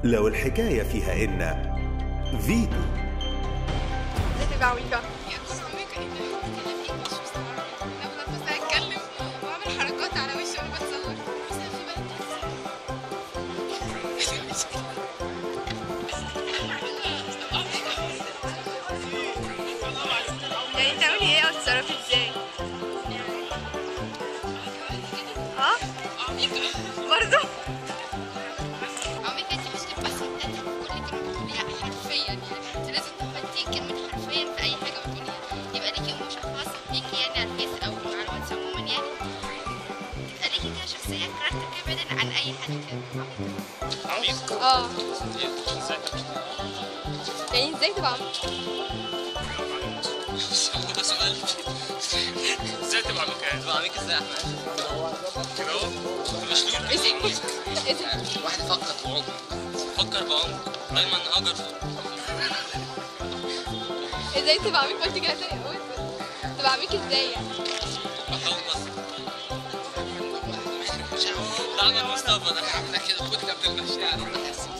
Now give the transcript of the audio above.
لو الحكاية فيها إن فيتو بتبقى عميقة هي تكون عميقة إن أنا فيك مش مستوعبة أنا بفضل بس أتكلم وأعمل حركات على وشي وأنا بتصور مثلا في يعني تعملي ايه او تتصرفي ازاي اه عميقة برضه عميقة دي مش تبقى سنتك كل كلمة بتقوليها حرفيا يعني انت لازم تحطي كلمة حرفيا في أي حاجة بتقوليها يبقى ليكي ايموشن خاص بيكي يعني على الفيس أو على الواتس عموما يعني تبقى ليكي كده شخصية كاركتر كده بعيدا عن أي حد كده عميق اه ازاي يعني ازاي تبقى عميقة هو ده سؤال ازاي تبقى عميق يعني تبقى عميق ازاي يا احمد كده اهو مشلول كده عميق ايه ده واحد يفكر بعمق فكر بعمق ايمن هاجر ازاي تبقى عميقة قلت كده تاني قول تبقى عميقة ازاي يعني بخلص ده عمل مصطفى ده عامله كده خد كابتن المشاعر